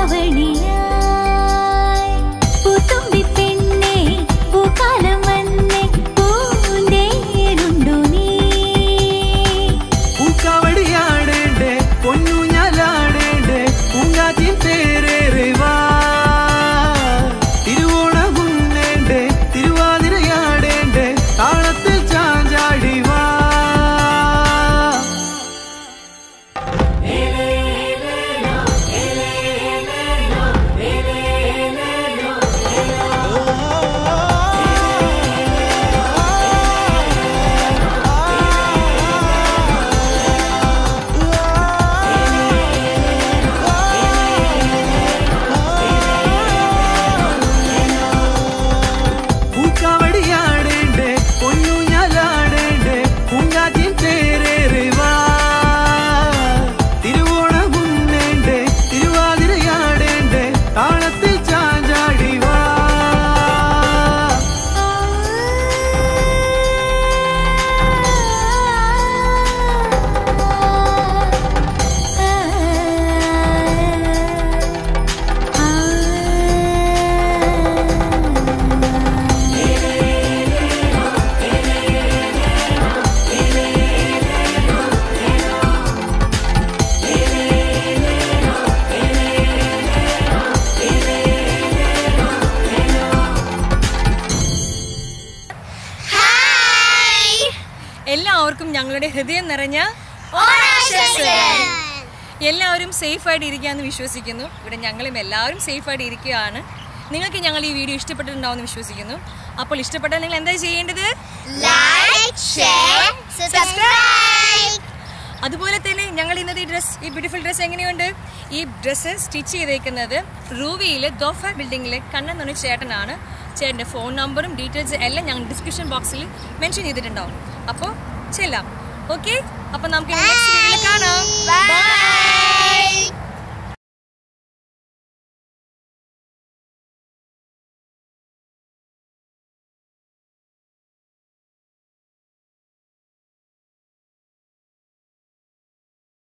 പൂക്കാവണിയായി പൂത്തുമ്പി പെണ്ണേ പൂക്കാലം വന്നേ പൂന്തേനുണ്ടു നീ പൂക്കാവടിയാടേണ്ടേ പൊന്നൂഞ്ഞാലാടേണ്ടേ പൂങ്കാറ്റിൻ പേരേറിവാ തിരുവോണമുന്നേണ്ടേ തിരുവാതിരയാടേണ്ടേ താളത്തിൽ ചാഞ്ചാടിവാ പൂക്കാവടിയാടേണ്ടേ പൊന്നൂഞ്ഞാലാടേണ്ടേ പൂങ്കാറ്റിൻ പേരേറിവാ തിരുവോണമുന്നേണ്ടേ തിരുവാതിരയാടേണ്ടേ താളത്തിൽ ചാഞ്ചാടിവാ എല്ലാവർക്കും ഞങ്ങളുടെ ഹൃദയം നിറഞ്ഞ എല്ലാവരും സേഫ് ആയിട്ട് ഇരിക്കുകയെന്ന് വിശ്വസിക്കുന്നു ഇവിടെ ഞങ്ങളും എല്ലാവരും സേഫ് ആയിട്ട് ഇരിക്കുകയാണ് നിങ്ങൾക്ക് ഞങ്ങൾ ഈ വീഡിയോ ഇഷ്ടപ്പെട്ടിട്ടുണ്ടാവും എന്ന് വിശ്വസിക്കുന്നു അപ്പോൾ ഇഷ്ടപ്പെട്ടാൽ നിങ്ങൾ എന്താ ചെയ്യേണ്ടത് Like, share, subscribe. അതുപോലെ തന്നെ ഞങ്ങൾ ഇന്നത്തെ ഈ ഡ്രസ് ഈ ബ്യൂട്ടിഫുൾ ഡ്രസ്സ് എങ്ങനെയുണ്ട് ഈ ഡ്രസ്സ് സ്റ്റിച്ച് ചെയ്തേക്കുന്നത് റൂവിയിൽ ഗോഫ ബിൽഡിങ്ങിലെ കണ്ണൻ എന്ന് പറഞ്ഞ ചേട്ടനാണ് ചേട്ടൻ്റെ ഫോൺ നമ്പറും ഡീറ്റെയിൽസ് എല്ലാം ഞങ്ങൾ ഡിസ്ക്രിപ്ഷൻ ബോക്സിൽ മെൻഷൻ ചെയ്തിട്ടുണ്ടാവും അപ്പോൾ ചെല്ലാം ഓക്കെ അപ്പോൾ നമുക്ക് നെക്സ്റ്റ് വീഡിയോയിൽ കാണാം Bye.